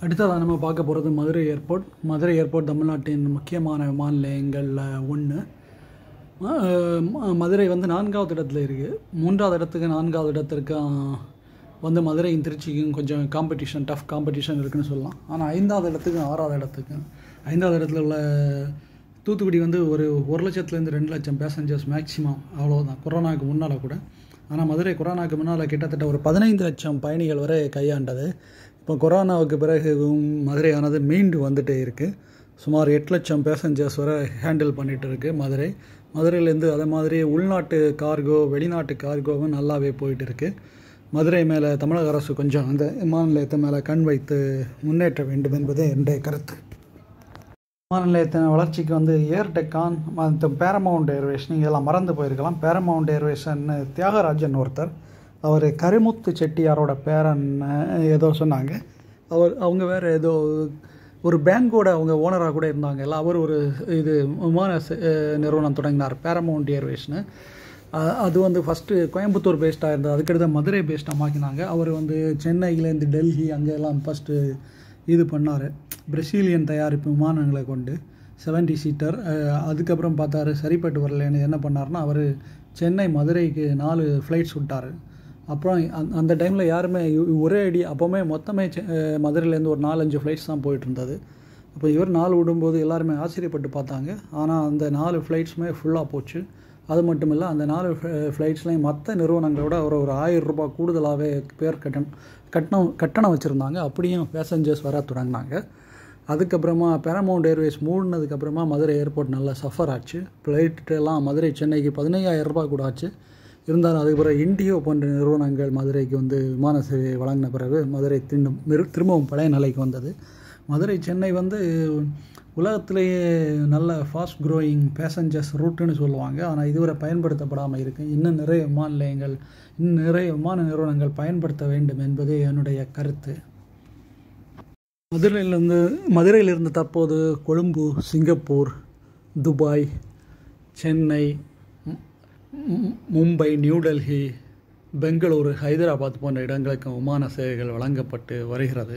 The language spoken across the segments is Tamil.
அடுத்ததாக நம்ம பார்க்க போகிறது மதுரை ஏர்போர்ட் மதுரை ஏர்போர்ட் தமிழ்நாட்டின் முக்கியமான விமான நிலையங்களில் ஒன்று மதுரை வந்து நான்காவது இடத்துல இருக்குது மூன்றாவது இடத்துக்கு நான்காவது இடத்திற்கு ஆஹ், வந்து மதுரையும் திருச்சிக்கும் கொஞ்சம் காம்படிஷன் டஃப் காம்படிஷன் இருக்குன்னு சொல்லலாம் ஆனால் ஐந்தாவது இடத்துக்கும் ஆறாவது இடத்துக்கும் ஐந்தாவது இடத்துல உள்ள தூத்துக்குடி வந்து ஒரு ஒரு லட்சத்துலேருந்து ரெண்டு லட்சம் பேசஞ்சர்ஸ் மேக்ஸிமம் அவ்வளோதான் கொரோனாவுக்கு முன்னால் கூட ஆனால் மதுரை கொரோனாவுக்கு முன்னால் கிட்டத்தட்ட ஒரு பதினைந்து லட்சம் பயணிகள் வரை கையாண்டது இப்போ கொரோனாவுக்கு பிறகு மதுரையானது மீண்டு வந்துட்டே இருக்குது சுமார் எட்டு லட்சம் பேசஞ்சர்ஸ் வரை ஹேண்டில் பண்ணிகிட்டு இருக்கு மதுரை மதுரையிலேருந்து அதே மாதிரி உள்நாட்டு கார்கோ வெளிநாட்டு கார்கோவும் நல்லாவே போயிட்டு இருக்கு மதுரை மேலே தமிழக அரசு கொஞ்சம் அந்த விமான நிலையத்தை மேலே கண் வைத்து முன்னேற்ற வேண்டும் என்பதே என்னுடைய கருத்து விமான நிலையத்தின் வளர்ச்சிக்கு வந்து ஏர் டெக்கான் மற்றும் பேரமவுண்ட் ஏர்வேஸ் நீங்கள் எல்லாம் மறந்து போயிருக்கலாம் பேரமவுண்ட் ஏர்வேஸ்ன்னு தியாகராஜன் ஒருத்தர் அவர் கரிமுத்து செட்டியாரோட பேரன் அஹ், ஏதோ சொன்னாங்க அவர் அவங்க வேறு ஏதோ ஒரு பேங்கோட அவங்க ஓனராக கூட இருந்தாங்க இல்லை அவர் ஒரு இது விமான ச- அஹ், நிறுவனம் தொடங்கினார் பேரமவுண்ட் ஏர்வேஸ்னு அஹ், அது வந்து ஃபஸ்ட்டு கோயம்புத்தூர் பேஸ்டாக இருந்தது அதுக்கடுத்து மதுரை பேஸ்டாக மாற்றினாங்க அவர் வந்து சென்னையிலேருந்து டெல்லி அங்கே எல்லாம் ஃபஸ்ட்டு இது பண்ணார் பிரசீலியன் தயாரிப்பு விமானங்களை கொண்டு 70 சீட்டர் அதுக்கப்புறம் பார்த்தாரு சரிப்பட்டு வரலன்னு என்ன பண்ணாருன்னா அவர் சென்னை மதுரைக்கு நாலு ஃப்ளைட்ஸ் விட்டார் அப்புறம் அந்த- அந்த டைமில் யாருமே இ- ஒரே அடி அப்போவுமே மொத்தமே செ- அஹ், மதுரையிலேருந்து ஒரு நாலஞ்சு ஃப்ளைட்ஸ் தான் போயிட்டு இருந்தது அப்போ இவர் நாலு விடும்போது எல்லாருமே ஆச்சரியப்பட்டு பார்த்தாங்க ஆனால் அந்த நாலு ஃப்ளைட்ஸுமே ஃபுல்லாக போச்சு அது மட்டும் இல்லை அந்த நாலு ஃப்ளைட்ஸ்லையும் மற்ற நிறுவனங்களோட ஒரு ஒரு ஆயிரம் ரூபாய் கூடுதலாகவே பேர் கட்டணம் கட்டணம் கட்டணம் வச்சுருந்தாங்க அப்படியும் பேசஞ்சர்ஸ் வர தொடங்கினாங்க அதுக்கப்புறமா பேரமவுண்ட் ஏர்வேஸ் மூடினதுக்கப்புறமா மதுரை ஏர்போர்ட் நல்லா சஃபர் ஆச்சு ஃப்ளைட் எல்லாம் மதுரை சென்னைக்கு பதினையாயிரம் ரூபாய் கூட ஆச்சு இருந்தாலும் அதுக்கு பிறகு இண்டியோ போன்ற நிறுவனங்கள் மதுரைக்கு வந்து விமான சேவை வழங்கின பிறகு மதுரை திரும்ப மிரு- திரும்பவும் பழைய நிலைக்கு வந்தது மதுரை சென்னை வந்து உலகத்திலேயே நல்ல ஃபாஸ்ட் க்ரோயிங் பேசஞ்சர்ஸ் ரூட்டுன்னு சொல்லுவாங்க ஆனால் இதுவரை பயன்படுத்தப்படாமல் இருக்கு இன்னும் நிறைய விமான நிலையங்கள் இன்னும் நிறைய விமான நிறுவனங்கள் பயன்படுத்த வேண்டும் என்பதே என்னுடைய கருத்து மதுரையிலிருந்து மதுரையிலிருந்து தற்போது கொழும்பு சிங்கப்பூர் துபாய் சென்னை மு- மு- மும்பை நியூ டெல்லி பெங்களூரு ஹைதராபாத் போன்ற இடங்களுக்கு விமான சேவைகள் வழங்கப்பட்டு வருகிறது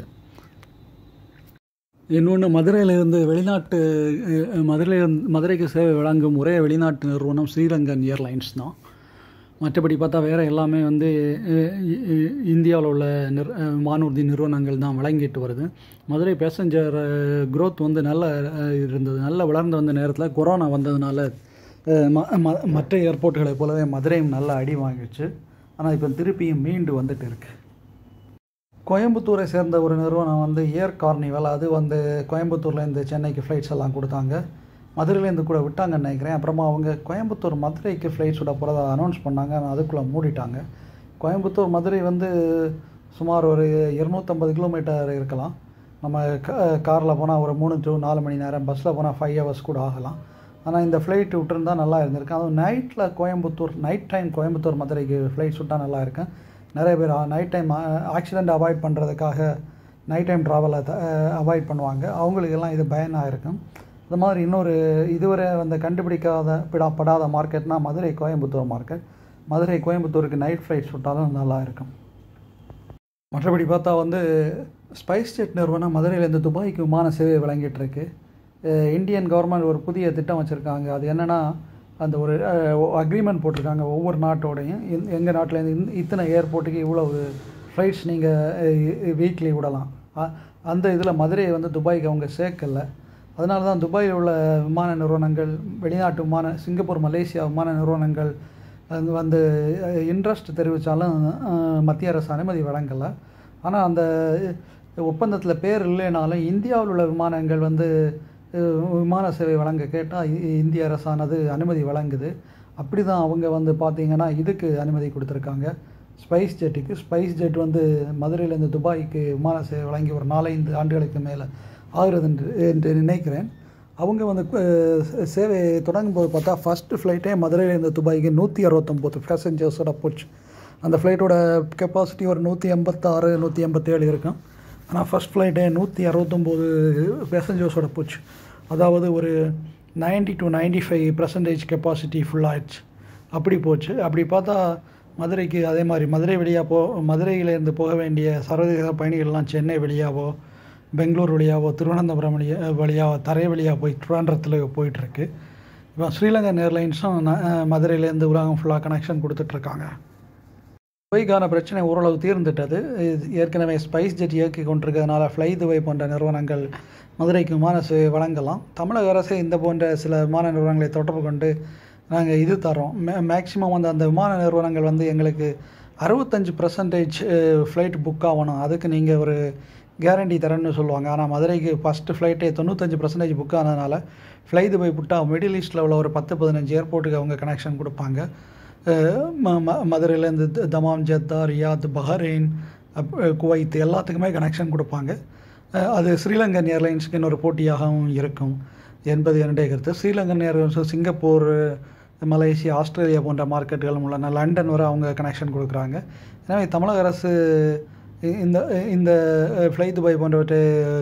இன்னொன்று மதுரையிலிருந்து வெளிநாட்டு அஹ், மதுரையிலிருந்து மதுரைக்கு சேவை வழங்கும் ஒரே வெளிநாட்டு நிறுவனம் ஸ்ரீலங்கன் ஏர்லைன்ஸ் தான் மற்றபடி பார்த்தா வேறு எல்லாமே வந்து இந்தியாவில் உள்ள நிர் அஹ், வானூர்தி நிறுவனங்கள் தான் வழங்கிட்டு வருது மதுரை பேசஞ்சர் growth வந்து நல்ல அஹ், இருந்தது நல்ல வளர்ந்து வந்த நேரத்தில் கொரோனா வந்ததுனால அஹ், ம- ம- மற்ற ஏர்போர்ட்டுகளைப் போலவே மதுரையும் நல்ல அடி வாங்கிடுச்சு ஆனால் இப்போ திருப்பியும் மீண்டு வந்துட்டு இருக்கு கோயம்புத்தூரை சேர்ந்த ஒரு நிறுவனம் வந்து ஏர் கார்னிவல் அது வந்து கோயம்புத்தூர்லேருந்து சென்னைக்கு ஃப்ளைட்ஸ் எல்லாம் கொடுத்தாங்க மதுரையிலேருந்து கூட விட்டாங்கன்னு நினைக்கிறேன் அப்புறமா அவங்க கோயம்புத்தூர் மதுரைக்கு ஃப்ளைட்ஸ் விட போகிறதா அனௌன்ஸ் பண்ணாங்க ஆனால் அதுக்குள்ளே மூடிட்டாங்க கோயம்புத்தூர் மதுரை வந்து சுமார் ஒரு இருநூற்றம்பது கிலோமீட்டர் இருக்கலாம் நம்ம காரில் போனால் ஒரு மூணு டு நாலு மணி நேரம் பஸ்ஸில் போனால் ஃபைவ் ஹவர்ஸ் கூட ஆகலாம் ஆனால் இந்த ஃப்ளைட் விட்டுருந்தா நல்லா இருந்திருக்கு அதுவும் நைட்டில் கோயம்புத்தூர் நைட் டைம் கோயம்புத்தூர் மதுரைக்கு ஃப்ளைட்ஸ் விட்டால் நல்லா இருக்கும் நிறைய பேர் நைட் டைம் ஆக்சிடெண்ட் அவாய்ட் பண்ணுறதுக்காக நைட் டைம் ட்ராவலை அவாய்ட் பண்ணுவாங்க அவங்களுக்கெல்லாம் இது பயனாக இருக்கும் அது மாதிரி இன்னொரு இதுவரை வந்து கண்டுபிடிக்காத பிடா படாத மார்க்கெட்னா மதுரை கோயம்புத்தூர் மார்க்கெட் மதுரை கோயம்புத்தூருக்கு நைட் ஃப்ளைட்ஸ் விட்டாலும் நல்லா இருக்கும் மற்றபடி பார்த்தா வந்து ஸ்பைஸ் ஜெட் நிறுவனம் மதுரையிலேருந்து துபாய்க்கு விமான சேவை வழங்கிட்டு இருக்கு அஹ் இந்தியன் கவர்மெண்ட் ஒரு புதிய திட்டம் வச்சுருக்காங்க அது என்னென்னா அந்த ஒரு அக்ரிமெண்ட் போட்டிருக்காங்க ஒவ்வொரு நாட்டோடையும் எங்கள் நாட்டிலேருந்து இத்தனை ஏர்போர்ட்டுக்கு இவ்வளவு ஃப்ளைட்ஸ் நீங்கள் வீக்லி விடலாம் அ- அந்த இதில் மதுரையை வந்து துபாய்க்கு அவங்க சேர்க்கல அதனால தான் துபாயில் உள்ள விமான நிறுவனங்கள் வெளிநாட்டு விமான சிங்கப்பூர் மலேசியா விமான நிறுவனங்கள் அது வந்து இன்ட்ரெஸ்ட் தெரிவித்தாலும் மத்திய அரசு அனுமதி வழங்கலை ஆனால் அந்த ஒப்பந்தத்தில் பேர் இல்லைனாலும் இந்தியாவில் உள்ள விமானங்கள் வந்து அஹ், விமான சேவை வழங்க கேட்டால் இந்திய அரசானது அனுமதி வழங்குது அப்படி தான் அவங்க வந்து பார்த்தீங்கன்னா இதுக்கு அனுமதி கொடுத்துருக்காங்க ஸ்பைஸ் ஜெட்டுக்கு ஸ்பைஸ் ஜெட் வந்து மதுரையிலேருந்து துபாய்க்கு விமான சேவை வழங்கி ஒரு நாலஞ்சு ஆண்டுகளுக்கு மேலே ஆகிறது என்று என்று நினைக்கிறேன் அவங்க வந்து அஹ், சேவை தொடங்கும் போது பார்த்தா ஃபஸ்ட்டு ஃப்ளைட்டே மதுரையிலேருந்து துபாய்க்கு நூற்றி அறுபத்தொம்போது பேசஞ்சர்ஸோட போச்சு அந்த ஃப்ளைட்டோட கெப்பாசிட்டி ஒரு நூற்றி எண்பத்தாறு நூற்றி எண்பத்தேழு இருக்கும் ஆனால் ஃபஸ்ட் ஃப்ளைட்டே நூற்றி அறுபத்தொம்போது பேசஞ்சர்ஸோட போச்சு அதாவது ஒரு 90 டு 95% ஃபைவ் பர்சன்டேஜ் கெப்பாசிட்டி ஃபுல்லாகிடுச்சு அப்படி போச்சு அப்படி பார்த்தா மதுரைக்கு அதே மாதிரி மதுரை வழியாக போ மதுரையிலேருந்து போக வேண்டிய சர்வதேச பயணிகள்லாம் சென்னை வழியாவோ பெங்களூர் வழியாவோ திருவனந்தபுரம் வழியா வழியாக தரை வழியாக போய் திருவாண்டரத்தில் போயிட்டுருக்கு இப்போ ஸ்ரீலங்கன் ஏர்லைன்ஸும் ந- அஹ் மதுரையிலேருந்து உலகம் ஃபுல்லாக கனெக்ஷன் கொடுத்துட்ருக்காங்க துவைக்கான பிரச்சனை ஓரளவு தீர்ந்துட்டது இது ஏற்கனவே ஸ்பைஸ் ஜெட் இயக்கி கொண்டிருக்கிறதுனால ஃப்ளை துவை போன்ற நிறுவனங்கள் மதுரைக்கு விமான சேவை வழங்கலாம் தமிழக அரசு இந்த போன்ற சில விமான நிறுவனங்களை தொடர்பு கொண்டு நாங்கள் இது தரோம் மே மேக்ஸிமம் வந்து அந்த விமான நிறுவனங்கள் வந்து எங்களுக்கு அறுபத்தஞ்சு பர்சன்டேஜ் ஃப்ளைட் புக் ஆகணும் அதுக்கு நீங்கள் ஒரு கேரண்டி தரேன்னு சொல்லுவாங்க ஆனால் மதுரைக்கு ஃபஸ்ட்டு ஃப்ளைட்டே தொண்ணூத்தஞ்சு பர்சன்டேஜ் புக் ஆனதுனால ஃப்ளை துபாய் புட்டால் மிடில் ஈஸ்ட்டில் உள்ள ஒரு பத்து பதினஞ்சு ஏர்போர்ட்டுக்கு அவங்க கனெக்ஷன் கொடுப்பாங்க அஹ் ம- ம- மதுரையிலேருந்து த- தமாம் ஜத்தா ரியாத் பஹ்ரைன் அப்- குவைத் எல்லாத்துக்குமே கனெக்ஷன் கொடுப்பாங்க அஹ் அது ஸ்ரீலங்கன் ஏர்லைன்ஸுக்கு இன்னொரு போட்டியாகவும் இருக்கும் என்பது என்னுடைய கருத்து Sri Lankan airlines Singapore Malaysia Australia போன்ற மார்க்கெட்டுகளும் உள்ளன லண்டன் வரை அவங்க கனெக்ஷன் கொடுக்குறாங்க எனவே தமிழக அரசு இ- இந்த இந்த ஃப்ளை துபாய் போன்றவற்றை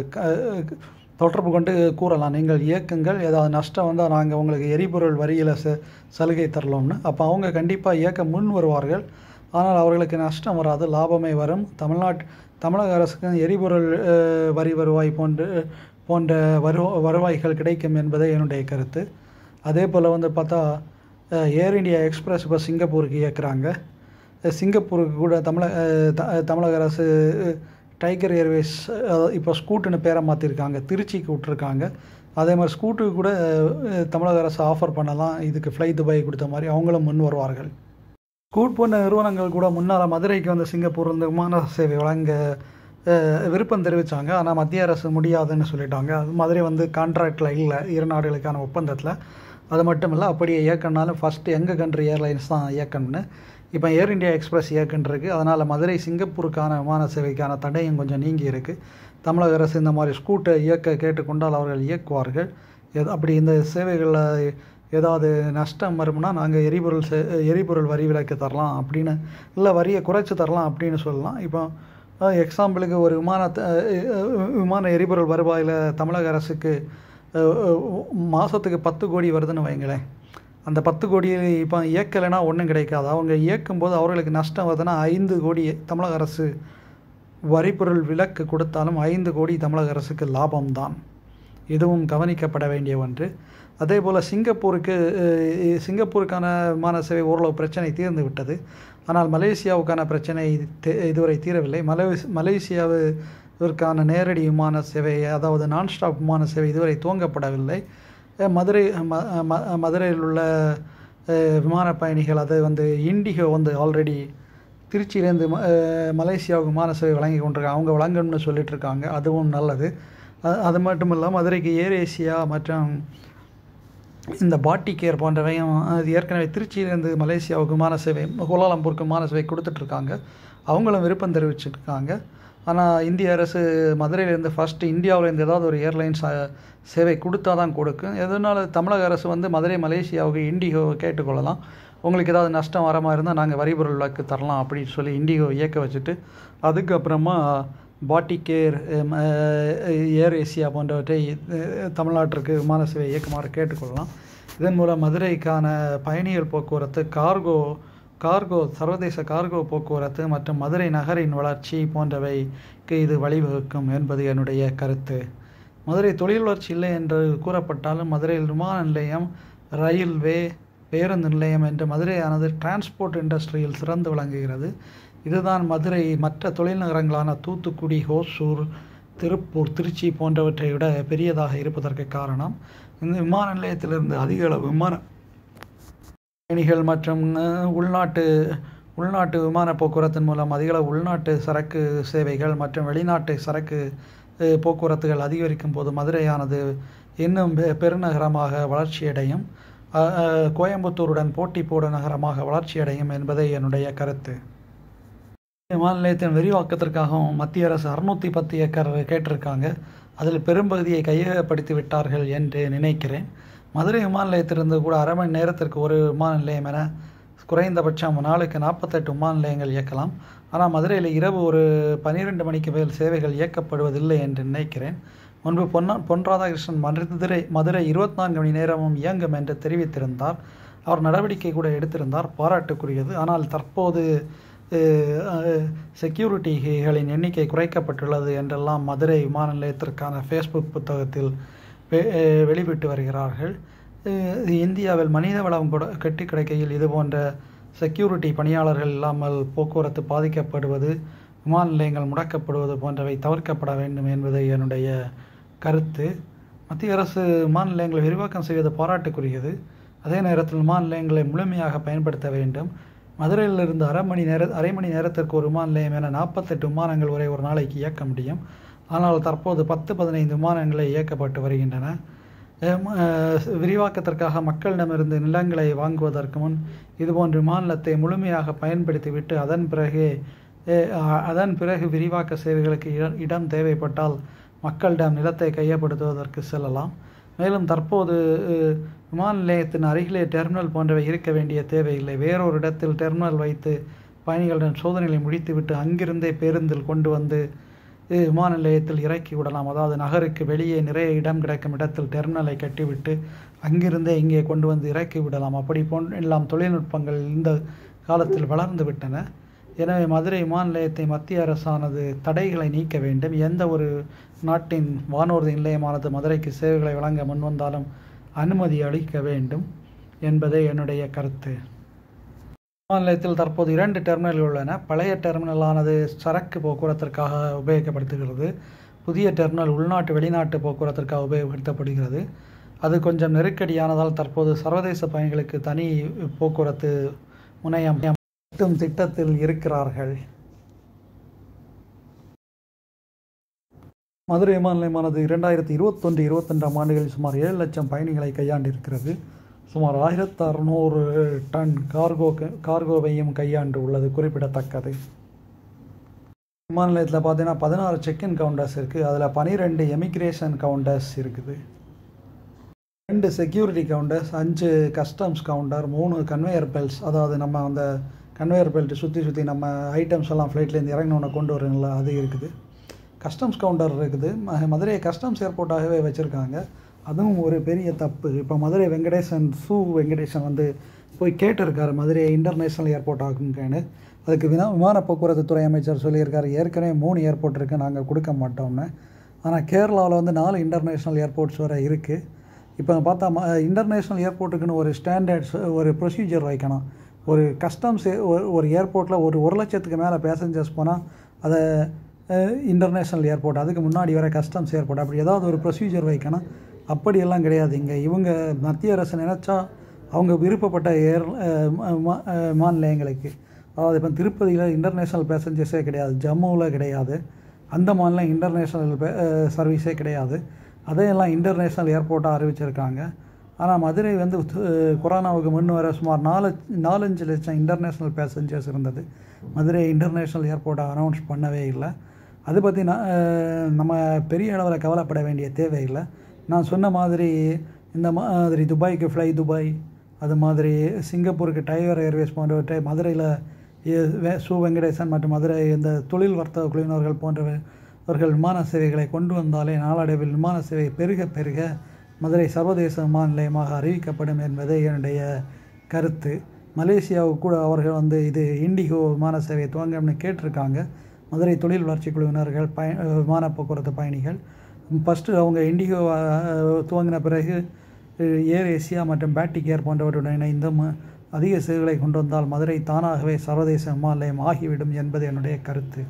க- தொடர்பு கொண்டு கூறலாம் நீங்கள் இயக்குங்கள் ஏதாவது நஷ்டம் வந்தால் நாங்கள் உங்களுக்கு எரிபொருள் வரியில் ச சலுகை தரலாம்னு அப்போ அவங்க கண்டிப்பாக இயக்க முன் வருவார்கள் ஆனால் அவர்களுக்கு நஷ்டம் வராது லாபமே வரும் தமிழ்நாட்டு தமிழக அரசுக்கு எரிபொருள் அஹ், வரி வருவாய் போன்ற போன்ற வரு வருவாய்கள் கிடைக்கும் என்பதே என்னுடைய கருத்து அதே போல் வந்து பார்த்தா அஹ், ஏர் இந்தியா எக்ஸ்பிரஸ் இப்போ சிங்கப்பூருக்கு இயக்குறாங்க அஹ், சிங்கப்பூருக்கு கூட தமிழக அஹ், த- தமிழக அரசு அஹ், டைகர் ஏர்வேஸ் அஹ், இப்போ ஸ்கூட்டுன்னு பேரை மாற்றிருக்காங்க திருச்சிக்கு விட்ருக்காங்க அதே மாதிரி ஸ்கூட்டுக்கு கூட அஹ், தமிழக அரசு ஆஃபர் பண்ணலாம் இதுக்கு ஃப்ளை துபாய் கொடுத்த மாதிரி அவங்களும் முன் வருவார்கள் ஸ்கூட் போன்ற நிறுவனங்கள் கூட முன்னால் மதுரைக்கு வந்து சிங்கப்பூர்லேருந்து விமான சேவை வழங்க அஹ், விருப்பம் தெரிவித்தாங்க ஆனால் மத்திய அரசு முடியாதுன்னு சொல்லிட்டாங்க அது மதுரை வந்து கான்ட்ராக்டில் இல்லை இரு நாடுகளுக்கான ஒப்பந்தத்தில் அது மட்டும் இல்லை அப்படியே இயக்கணுனாலும் ஃபஸ்ட்டு எங்கள் கண்ட்ரி ஏர்லைன்ஸ் தான் இயக்கணும்னு இப்போ ஏர் இந்தியா எக்ஸ்பிரஸ் இயக்குன்றிருக்கு அதனால் மதுரை சிங்கப்பூருக்கான விமான சேவைக்கான தடையும் கொஞ்சம் நீங்கி இருக்குது தமிழக அரசு இந்த மாதிரி ஸ்கூட்டை இயக்க கேட்டுக்கொண்டால் அவர்கள் இயக்குவார்கள் எது அப்படி இந்த சேவைகளில் ஏதாவது நஷ்டம் வரும்னா நாங்கள் எரிபொருள் சே எரிபொருள் வரி விலக்கு தரலாம் அப்படின்னு இல்லை வரியை குறைச்சி தரலாம் அப்படின்னு சொல்லலாம் இப்போ எக்ஸாம்பிளுக்கு ஒரு விமானத்தை விமான எரிபொருள் வருவாயில் தமிழக அரசுக்கு மாதத்துக்கு பத்து கோடி வருதுன்னு வைங்களேன் அந்த பத்து கோடி இப்போ இயக்கலைன்னா ஒன்றும் கிடைக்காது அவங்க இயக்கும்போது அவர்களுக்கு நஷ்டம் வருதுன்னா ஐந்து கோடி தமிழக அரசு வரிப்பொருள் விலக்கு கொடுத்தாலும் ஐந்து கோடி தமிழக அரசுக்கு லாபம்தான் இதுவும் கவனிக்கப்பட வேண்டிய ஒன்று அதே போல் சிங்கப்பூருக்கு அஹ், சிங்கப்பூருக்கான விமான சேவை ஓரளவு பிரச்சனை தீர்ந்து விட்டது ஆனால் மலேசியாவுக்கான பிரச்சனை தே- இதுவரை தீரவில்லை மலேசி மலேசியாவிற்கான நேரடி விமான சேவை அதாவது நான் ஸ்டாப் விமான சேவை இதுவரை துவங்கப்படவில்லை அஹ், மதுரை ம- ம- மதுரையில் உள்ள அஹ், விமான பயணிகள் அது வந்து இண்டிகோ வந்து ஆல்ரெடி திருச்சியிலேருந்து ம- அஹ், மலேசியாவுக்கு விமான சேவை வழங்கி கொண்டிருக்காங்க அவங்க வழங்கணும்னு சொல்லிட்டு இருக்காங்க அதுவும் நல்லது அ- அது மட்டும் இல்லாமல் மதுரைக்கு ஏர் ஏசியா மற்றும் இந்த பாட்டி கேர் போன்றவையும் அது ஏற்கனவே திருச்சியிலேருந்து மலேசியாவுக்கு விமான சேவை கோலாலம்பூருக்கு விமான சேவை கொடுத்துட்ருக்காங்க அவங்களும் விருப்பம் தெரிவிச்சிருக்காங்க ஆனால் இந்திய அரசு மதுரையிலேருந்து ஃபஸ்ட்டு இந்தியாவிலேருந்து ஏதாவது ஒரு ஏர்லைன்ஸ் சேவை கொடுத்தா தான் கொடுக்கும் எதனால தமிழக அரசு வந்து மதுரை மலேசியாவுக்கு இண்டிகோ கேட்டுக்கொள்ளலாம் உங்களுக்கு ஏதாவது நஷ்டம் வர மாதிரி இருந்தால் நாங்கள் வரிபொருள் விலக்கு தரலாம் அப்படின்னு சொல்லி இண்டிகோ இயக்க வச்சுட்டு அதுக்கப்புறமா பாட்டி கேர் ஏர் ஏசியா போன்றவற்றை அஹ், தமிழ்நாட்டிற்கு விமான சேவை இயக்குமாறு கேட்டுக்கொள்ளலாம் இதன் மூலம் மதுரைக்கான பயணிகள் போக்குவரத்து கார்கோ கார்கோ சர்வதேச கார்கோ போக்குவரத்து மற்றும் மதுரை நகரின் வளர்ச்சி போன்றவைக்கு இது வழிவகுக்கும் என்பது என்னுடைய கருத்து மதுரை தொழில் வளர்ச்சி இல்லை என்று கூறப்பட்டாலும் மதுரையில் விமான நிலையம் ரயில்வே பேருந்து நிலையம் என்று மதுரையானது டிரான்ஸ்போர்ட் இண்டஸ்ட்ரியில் சிறந்து விளங்குகிறது இதுதான் மதுரை மற்ற தொழில் நகரங்களான தூத்துக்குடி ஹோசூர் திருப்பூர் திருச்சி போன்றவற்றை விட பெரியதாக இருப்பதற்கு காரணம் இந்த விமான நிலையத்திலிருந்து அதிக அளவு விமான பயணிகள் மற்றும் அஹ், உள்நாட்டு உள்நாட்டு விமான போக்குவரத்தின் மூலம் அதிகளவு உள்நாட்டு சரக்கு சேவைகள் மற்றும் வெளிநாட்டு சரக்கு அஹ், போக்குவரத்துகள் அதிகரிக்கும் போது மதுரையானது இன்னும் பெ- பெருநகரமாக வளர்ச்சியடையும் அஹ், அஹ், கோயம்புத்தூருடன் போட்டி போட நகரமாக வளர்ச்சியடையும் என்பதே என்னுடைய கருத்து விமான நிலையத்தின் விரிவாக்கத்திற்காகவும் மத்திய அரசு அறுநூற்றி பத்து ஏக்கர் கேட்டிருக்காங்க அதில் பெரும்பகுதியை கையகப்படுத்தி விட்டார்கள் என்று நினைக்கிறேன் மதுரை விமான நிலையத்திலிருந்து கூட அரை மணி நேரத்திற்கு ஒரு விமான நிலையம் என குறைந்தபட்சம் நாளுக்கு நாற்பத்தெட்டு விமான நிலையங்கள் இயக்கலாம் ஆனால் மதுரையில் இரவு ஒரு பன்னிரெண்டு மணிக்கு மேல் சேவைகள் இயக்கப்படுவதில்லை என்று நினைக்கிறேன் முன்பு பொன்னா பொன் ராதாகிருஷ்ணன் மதுரை மதுரை இருபத்தி நான்கு மணி நேரமும் இயங்கும் என்று தெரிவித்திருந்தார் அவர் நடவடிக்கை கூட எடுத்திருந்தார் பாராட்டுக்குரியது ஆனால் தற்போது செக்யூரிட்டிகளின் எண்ணிக்கை குறைக்கப்பட்டுள்ளது என்றெல்லாம் மதுரை விமான நிலையத்திற்கான ஃபேஸ்புக் புத்தகத்தில் வெளிவிட்டு வருகிறார்கள் இந்தியாவில் மனித வளம் கூட கட்டி கிடைக்கையில் இது போன்ற செக்யூரிட்டி பணியாளர்கள் இல்லாமல் போக்குவரத்து பாதிக்கப்படுவது விமான நிலையங்கள் முடக்கப்படுவது போன்றவை தவிர்க்கப்பட வேண்டும் என்பது என்னுடைய கருத்து மத்திய அரசு விமான நிலையங்களை விரிவாக்கம் செய்வது பாராட்டுக்குரியது அதே நேரத்தில் விமான நிலையங்களை முழுமையாக பயன்படுத்த வேண்டும் மதுரையிலிருந்து அரை மணி நேர அரை மணி நேரத்திற்கு ஒரு விமான நிலையம் என நாற்பத்தெட்டு விமானங்கள் வரை ஒரு நாளைக்கு இயக்க முடியும் ஆனால் தற்போது பத்து பதினைந்து விமானங்களே இயக்கப்பட்டு வருகின்றன விரிவாக்கத்திற்காக மக்களிடமிருந்து நிலங்களை வாங்குவதற்கு முன் இதுபோன்ற மாநிலத்தை முழுமையாக பயன்படுத்திவிட்டு அதன் பிறகு அதன் பிறகு விரிவாக்க சேவைகளுக்கு இடம் தேவைப்பட்டால் மக்களிடம் நிலத்தை கையப்படுத்துவதற்கு செல்லலாம் மேலும் தற்போது விமான நிலையத்தின் அருகிலே டெர்மினல் போன்றவை இருக்க வேண்டிய தேவையில்லை வேறொரு இடத்தில் டெர்மினல் வைத்து பயணிகளிடம் சோதனைகளை முடித்துவிட்டு அங்கிருந்தே பேருந்தில் கொண்டு வந்து விமான நிலையத்தில் இறக்கி விடலாம் அதாவது நகருக்கு வெளியே நிறைய இடம் கிடைக்கும் இடத்தில் டெர்மினலை கட்டிவிட்டு அங்கிருந்தே இங்கே கொண்டு வந்து இறக்கி விடலாம் அப்படி போன்ற எல்லாம் தொழில்நுட்பங்கள் இந்த காலத்தில் வளர்ந்து விட்டன எனவே மதுரை விமான நிலையத்தை மத்திய அரசானது தடைகளை நீக்க வேண்டும் எந்த ஒரு நாட்டின் வானூர்தி நிலையமானது மதுரைக்கு சேவைகளை வழங்க முன்வந்தாலும் அனுமதி அளிக்க வேண்டும் என்பதே என்னுடைய கருத்து விமான நிலையத்தில் தற்போது இரண்டு டெர்மினல்கள் உள்ளன பழைய டெர்மினலானது சரக்கு போக்குவரத்திற்காக உபயோகப்படுத்துகிறது புதிய டெர்மினல் உள்நாட்டு வெளிநாட்டு போக்குவரத்திற்காக உபயோகப்படுத்தப்படுகிறது அது கொஞ்சம் நெருக்கடியானதால் தற்போது சர்வதேச பயணிகளுக்கு தனி போக்குவரத்து முனையம் மட்டும் திட்டத்தில் இருக்கிறார்கள் மதுரை விமான நிலையமானது இரண்டாயிரத்தி இருபத்தொன்று இருபத்தொன்றாம் ஆண்டுகளில் சுமார் ஏழு லட்சம் பயணிகளை கையாண்டிருக்கிறது சுமார் ஆயிரத்து அறுநூறு டன் கார்கோ கார்கோவையும் கையாண்டு உள்ளது குறிப்பிடத்தக்கது விமான நிலையத்தில் பார்த்தீங்கன்னா பதினாறு செக்இன் கவுண்டர்ஸ் இருக்குது அதில் பனிரெண்டு எமிக்ரேஷன் கவுண்டர்ஸ் இருக்குது ரெண்டு செக்யூரிட்டி கவுண்டர்ஸ் அஞ்சு கஸ்டம்ஸ் கவுண்டர் மூணு கன்வேயர் பெல்ட்ஸ் அதாவது நம்ம அந்த கன்வேயர் பெல்ட் சுற்றி சுற்றி நம்ம ஐட்டம்ஸ் எல்லாம் ஃப்ளைட்லேருந்து இறங்கினோன்னு கொண்டு வரீங்களா அது இருக்குது கஸ்டம்ஸ் கவுண்டர் இருக்குது மதுரை கஸ்டம்ஸ் ஏர்போர்ட்டாகவே வச்சுருக்காங்க அதுவும் ஒரு பெரிய தப்பு இப்போ மதுரை வெங்கடேசன் சு வெங்கடேசன் வந்து போய் கேட்டிருக்காரு மதுரை இன்டர்நேஷ்னல் ஏர்போர்ட் ஆகுங்கன்னு அதுக்கு வினா விமான போக்குவரத்து துறை அமைச்சர் சொல்லியிருக்காரு ஏற்கனவே மூணு ஏர்போர்ட் இருக்குது நாங்கள் கொடுக்க மாட்டோம்னு ஆனால் கேரளாவில் வந்து நாலு இன்டர்நேஷ்னல் ஏர்போர்ட்ஸ் வரை இருக்குது இப்போ பார்த்தா ம இன்டர்நேஷ்னல் ஏர்போர்ட்டுக்குன்னு ஒரு ஸ்டாண்டர்ட்ஸ் ஒரு ப்ரொசீஜர் வைக்கணும் ஒரு கஸ்டம்ஸ் ஒரு ஏர்போர்ட்டில் ஒரு ஒரு லட்சத்துக்கு மேலே பேசஞ்சர்ஸ் போனால் அதை இன்டர்நேஷ்னல் ஏர்போர்ட் அதுக்கு முன்னாடி வர கஸ்டம்ஸ் ஏர்போர்ட் அப்படி ஏதாவது ஒரு ப்ரொசீஜர் வைக்கணும் அப்படியெல்லாம் கிடையாது இங்கே இவங்க மத்திய அரசு நினச்சா அவங்க விருப்பப்பட்ட ஏர் விமான நிலையங்களுக்கு அதாவது இப்போ திருப்பதியில் இன்டர்நேஷ்னல் பேசஞ்சர்ஸே கிடையாது ஜம்முவில் கிடையாது அந்த மாநிலம் இன்டர்நேஷ்னல் சர்வீஸே கிடையாது அதையெல்லாம் இன்டர்நேஷ்னல் ஏர்போர்ட்டாக அறிவிச்சிருக்காங்க ஆனால் மதுரை வந்து கொரோனாவுக்கு முன் வர சுமார் நாலு நாலஞ்சு லட்சம் இன்டர்நேஷ்னல் பேசஞ்சர்ஸ் இருந்தது மதுரை இன்டர்நேஷ்னல் ஏர்போர்ட்டை அனௌன்ஸ் பண்ணவே இல்லை அது பற்றி நான் நம்ம பெரிய அளவில் கவலைப்பட வேண்டிய தேவையில்லை நான் சொன்ன மாதிரி இந்த மாதிரி துபாய்க்கு ஃப்ளை துபாய் அது மாதிரி சிங்கப்பூருக்கு டைகர் ஏர்வேஸ் போன்றவற்றை மதுரையில் சு வெங்கடேசன் மற்றும் மதுரை இந்த தொழில் வர்த்தக குழுவினர்கள் போன்றவர்கள் விமான சேவைகளை கொண்டு வந்தாலே நாளடைவில் விமான சேவை பெருக பெருக மதுரை சர்வதேச விமான நிலையமாக அறிவிக்கப்படும் என்பதே என்னுடைய கருத்து மலேசியாவுக்கு கூட அவர்கள் வந்து இது இண்டிகோ விமான சேவையை துவங்கணும்னு கேட்டிருக்காங்க மதுரை தொழில் வளர்ச்சி குழுவினர்கள் பய விமான போக்குவரத்து பயணிகள் ஃபஸ்ட்டு அவங்க இண்டிகோ துவங்கின பிறகு ஏர் ஏசியா மற்றும் பேட்டிக் ஏர் போன்றவற்றுடன் இணைந்து அதிக சேவைகளை கொண்டு வந்தால் மதுரை தானாகவே சர்வதேச விமான நிலையம் ஆகிவிடும் என்பது என்னுடைய கருத்து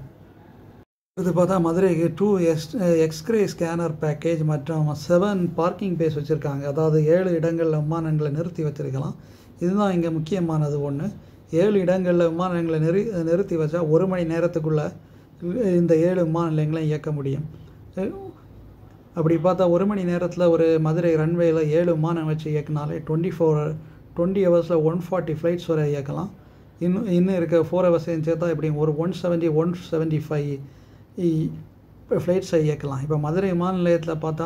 இது பார்த்தா மதுரைக்கு two X X ray scanner package மற்றும் செவன் பார்க்கிங் பேஸ் வச்சுருக்காங்க அதாவது ஏழு இடங்களில் விமானங்களை நிறுத்தி வச்சுருக்கலாம் இதுதான் இங்கே முக்கியமானது ஒன்று ஏழு இடங்களில் விமானங்களை நிறு நிறுத்தி வச்சா ஒரு மணி நேரத்துக்குள்ளே இந்த ஏழு விமான நிலையங்களையும் இயக்க முடியும் அப்படி பார்த்தா ஒரு மணி நேரத்தில் ஒரு மதுரை ரன்வேயில் ஏழு விமானம் வச்சு இயக்கினாலே டுவெண்ட்டி ஃபோர் டுவெண்ட்டி ஹவர்ஸில் ஒன் ஃபார்ட்டி ஃப்ளைட்ஸ் வரை இயக்கலாம் இன்னும் இன்னும் இருக்க ஃபோர் ஹவர்ஸையும் சேர்த்தா இப்படி ஒரு one seventy one seventy five ஃப்ளைட்ஸை இயக்கலாம் இப்போ மதுரை விமான நிலையத்தில் பார்த்தா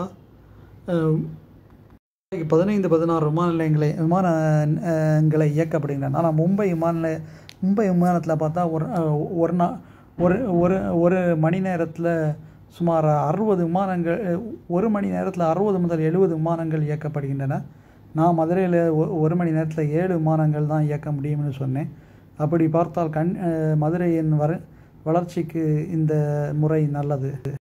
பதினைந்து பதினாறு விமான நிலையங்களை விமானங்களை இயக்கப்படுகின்றன ஆனால் மும்பை விமான நிலைய மும்பை விமானத்தில் பார்த்தா ஒரு ஒரு நா ஒரு ஒரு ஒரு மணி நேரத்தில் சுமார் அறுபது விமானங்கள் ஒரு மணி நேரத்தில் அறுபது முதல் எழுபது விமானங்கள் இயக்கப்படுகின்றன நான் மதுரையில் ஒரு மணி நேரத்தில் ஏழு விமானங்கள் தான் இயக்க முடியும்னு சொன்னேன் அப்படி பார்த்தால் கண் அஹ், மதுரையின் வர வளர்ச்சிக்கு இந்த முறை நல்லது